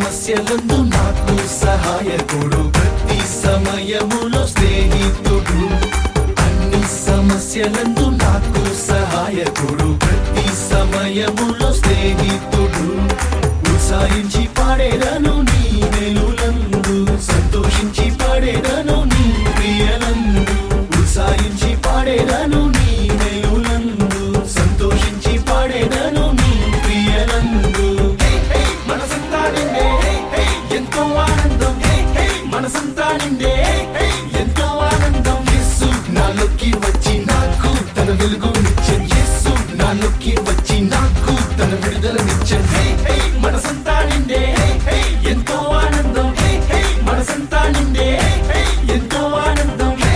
సమస్యలందు నాకు సహాయకుడు ప్రతి సమయములో స్నేహితుడు అన్ని సమస్యలందు నాకు సహాయకుడు ప్రతి సమయములో స్నేహితుడు ఉత్సాహించి పాడేదను నీ వెలులందు సంతోషించి పాడేదను నీ ప్రియలందు ఉత్సాహించి పాడేదను నీ వెలులందు సంతోషించి పాడేదను నీ ప్రియలందు హే, హే, మనసంతా నిండే హే, హే, ఎంతో ఆనందం హే, హే, మనసంతా నిండే హే, హే, ఎంతో ఆనందం యేసు నాలోకి వచ్చి నాకు తన వెలుగునిచ్చన్ యేసు నాలోకి వచ్చి నాకు తన విడుదలనిచ్చన్ హే, హే, మనసంతా నిండే హే, హే, ఎంతో ఆనందం హే, హే, మనసంతా నిండే హే, హే, ఎంతో ఆనందం హే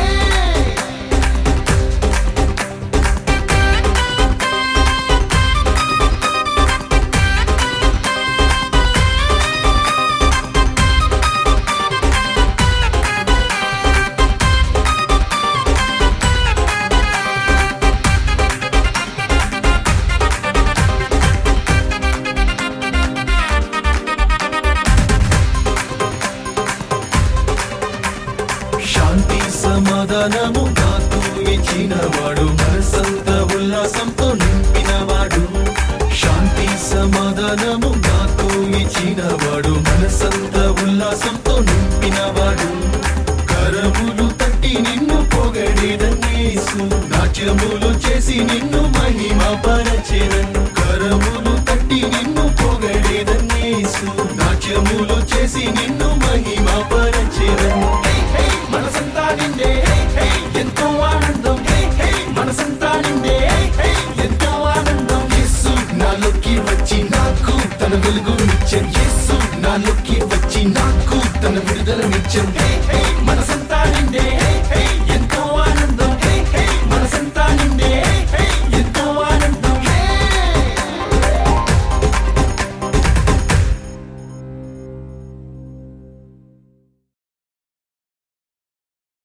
శాంతి సమాధానము నాకు ఇచ్చినవాడు మనసంత ఉల్లాసంతో నింపినవాడు శాంతి సమాధానము నాకు ఇచ్చినవాడు మనసంత ఉల్లాసంతో నింపినవాడు కరములు తట్టి నిన్ను పొగడేదన్నేసు నాట్యములు చేసి నిన్ను మహిమ పరచెదన్ కరములు తట్టి నిన్ను పొగడేదన్నేసు నాట్యములు చేసి నిన్ను మహిమ పరచెదన్ హే, హే, మనసంతా నిండే హే, హే, ఎంతో ఆనందం హే, హే, మనసంతా నిండే హే, హే, ఎంతో ఆనందం యేసు నాలోకి వచ్చి నాకు తన వెలుగునిచ్చన్ యేసు నాలోకి వచ్చి నాకు తన విడుదలనిచ్చన్ హే